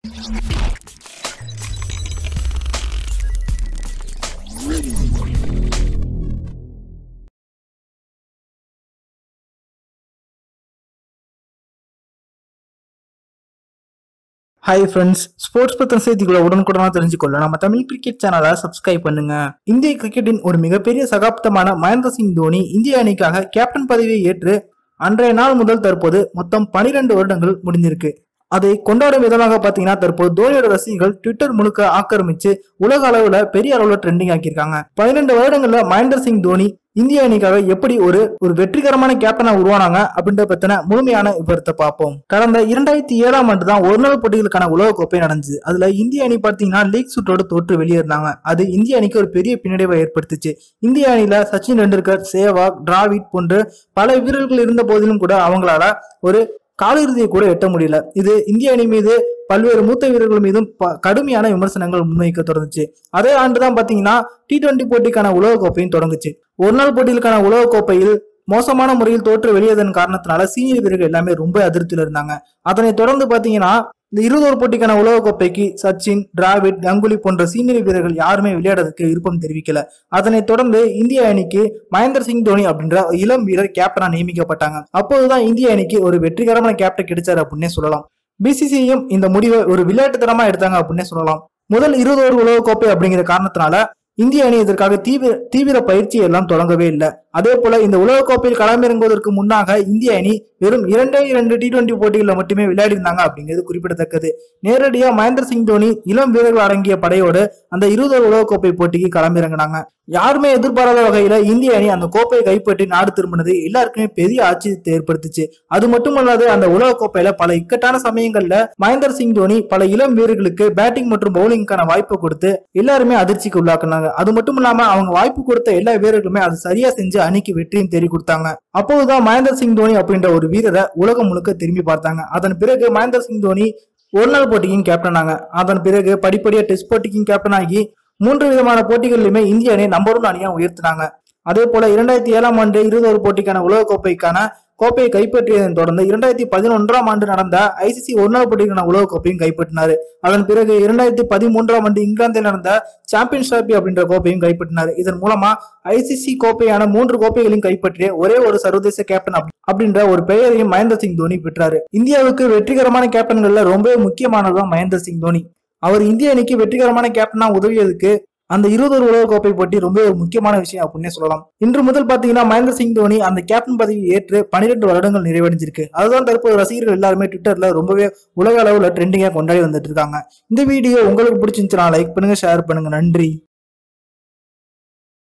hi friends sports பத்தின செய்திகளை உடனுக்குடனாக தெரிஞ்சுக்கொள்ள நம்ம தமிழ் கிரிக்கெட் சேனலை சப்ஸ்கிரைப் பண்ணுங்க இந்திய கிரிக்கெட்டின் ஒரு மிகப்பெரிய சகாப்தமான மகேந்திர சிங் தோனி இந்திய அணிக்காக கேப்டன் பதவியை ஏற்று அன்றைய நாள் முதல் தற்போது மொத்தம் 12 வருடங்கள் முடிஞ்சிருக்கு அதை கொண்டாடும் விதமாக பாத்தீங்கன்னா தற்போது தோனியோட ரசிகர்கள் ட்விட்டர் முழுக்க ஆக்கிரமிச்சு உலக அளவுல பெரிய அளவுல ட்ரெண்டிங் ஆக்கியிருக்காங்க பதினெண்டு வருடங்கள்ல மகேந்திர சிங் தோனி இந்திய அணிக்காக எப்படி ஒரு ஒரு வெற்றிகரமான கேப்டனா உருவானாங்க அப்படின்ற பத்தின முழுமையான விவரத்தை பார்ப்போம் கடந்த இரண்டாயிரத்தி ஏழாம் ஆண்டு தான் ஒரு நாள் போட்டிகளுக்கான உலக கோப்பை நடந்துச்சு அதுல இந்திய அணி பார்த்தீங்கன்னா லீக் சுற்றோடு தோற்று வெளியேறினாங்க அது இந்திய அணிக்கு ஒரு பெரிய பின்னடைவை ஏற்படுத்துச்சு இந்திய அணியில சச்சின் டெண்டுல்கர் சேவாக் டிராவிட் போன்று பல வீரர்கள் இருந்த போதிலும் கூட அவங்களால ஒரு காலிறுதியை கூட எட்ட முடியல இது இந்திய அணி மீது பல்வேறு மூத்த வீரர்கள் மீதும் ப- கடுமையான விமர்சனங்கள் முன்வைக்க தொடர்ந்துச்சு அதே ஆண்டு தான் பாத்தீங்கன்னா டி டுவெண்டி போட்டிக்கான உலக கோப்பையும் தொடங்குச்சு ஒரு நாள் போட்டிகளுக்கான உலக கோப்பையில் மோசமான முறையில் தோற்று வெளியேதன் காரணத்தினால சீனியர் வீரர்கள் எல்லாமே ரொம்ப அதிருப்தியில் இருந்தாங்க அதனைத் தொடர்ந்து பாத்தீங்கன்னா இந்த இருபது போட்டிக்கான உலக கோப்பைக்கு சச்சின் டிராவிட் கங்குலி போன்ற சீனியர் வீரர்கள் யாருமே விளையாடுறதுக்கு விருப்பம் தெரிவிக்கல அதனைத் தொடர்ந்து இந்திய அணிக்கு மகேந்திர சிங் தோனி அப்படின்ற இளம் வீரர் கேப்டனா நியமிக்கப்பட்டாங்க அப்போதுதான் இந்திய அணிக்கு ஒரு வெற்றிகரமான கேப்டன் கிடைச்சாரு அப்படின்னே சொல்லலாம் பிசிசியும் இந்த முடிவை ஒரு விளையாட்டுத்தனமா எடுத்தாங்க அப்படின்னே சொல்லலாம் முதல் இருபது ஓவர் உலக கோப்பை அப்படிங்கிற காரணத்தினால இந்திய அணி இதற்காக தீவிர தீவிர பயிற்சி எல்லாம் தொடங்கவே இல்லை அதே போல இந்த உலகக்கோப்பையில் களமிறங்குவதற்கு முன்னாக இந்திய அணி வெறும் இரண்டே இரண்டு டி டுவெண்டி போட்டிகளில் மட்டுமே விளையாடி இருந்தாங்க அப்படிங்கிறது குறிப்பிடத்தக்கது நேரடியா மகேந்திர சிங் தோனி இளம் வீரர்கள் அடங்கிய படையோடு அந்த இருபது உலகக்கோப்பை போட்டிக்கு களமிறங்கினாங்க யாருமே எதிர்பாராத வகையில இந்திய அணி அந்த கோப்பையை கைப்பற்றி நாடு திரும்பினது எல்லாருக்குமே பெரிய ஆச்சரியத்தை ஏற்படுத்துச்சு அது மட்டுமல்லாது அந்த உலக கோப்பையில பல இக்கட்டான சமயங்கள்ல மகேந்திர சிங் தோனி பல இளம் வீரர்களுக்கு பேட்டிங் மற்றும் பவுலிங்கான வாய்ப்பு கொடுத்து எல்லாருமே அதிர்ச்சிக்கு உள்ளாக்குனாங்க அது மட்டும் இல்லாம அவங்க வாய்ப்பு கொடுத்த எல்லா வீரர்களுமே அது சரியா செஞ்சு அணிக்கு வெற்றியும் தேடி கொடுத்தாங்க அப்போதுதான் மகேந்திர சிங் தோனி அப்படின்ற ஒரு வீரரை உலகம் முழுக்க திரும்பி பார்த்தாங்க அதன் பிறகு மகேந்திர சிங் தோனி ஒரு நாள் போட்டிக்கும் கேப்டன் ஆங்க அதன் பிறகு படிப்படியா டெஸ்ட் போட்டிக்கும் கேப்டன் ஆகி மூன்று விதமான போட்டிகளிலுமே இந்திய அணி நம்பர் ஒன் அணியா உயர்த்தினாங்க அதே போல இரண்டாயிரத்தி ஏழாம் ஆண்டு இருபது போட்டிக்கான உலக கோப்பைக்கான கோப்பையை கைப்பற்றியதன் தொடர்ந்து இரண்டாயிரத்தி பதினொன்றாம் ஆண்டு நடந்த ஐசிசி ஒருநாள் போட்டிக்கான உலக கோப்பையும் கைப்பற்றினார் அதன் பிறகு இரண்டாயிரத்தி பதிமூன்றாம் ஆண்டு இங்கிலாந்தில் நடந்த சாம்பியன்ஸ் டிராபி அப்படின்ற கோப்பையும் கைப்பற்றினார் இதன் மூலமா ஐசிசி கோப்பையான மூன்று கோப்பைகளையும் கைப்பற்றிய ஒரே ஒரு சர்வதேச கேப்டன் அப்படி- அப்படின்ற ஒரு பெயரையும் மகேந்திர சிங் தோனி பெற்றாரு இந்தியாவுக்கு வெற்றிகரமான கேப்டன்கள்ல ரொம்பவே முக்கியமானதுதான் மகேந்திர சிங் தோனி அவர் இந்திய அணிக்கு வெற்றிகரமான கேப்டனா உதவியதுக்கு அந்த இருபது உலக கோப்பை போட்டி ரொம்ப ஒரு முக்கியமான விஷயம் அப்படின்னே சொல்லலாம் இன்று முதல் பாத்தீங்கன்னா மகேந்திர சிங் தோனி அந்த கேப்டன் பதவி ஏற்று 12 வருடங்கள் நிறைவடைஞ்சிருக்கு அதுதான் தற்போது ரசிகர்கள் எல்லாருமே ட்விட்டர்ல ரொம்பவே உலக அளவுல ட்ரெண்டிங்கா கொண்டாடி வந்துட்டு இருக்காங்க இந்த வீடியோ உங்களுக்கு பிடிச்சிருந்துச்சுன்னா லைக் பண்ணுங்க ஷேர் பண்ணுங்க நன்றி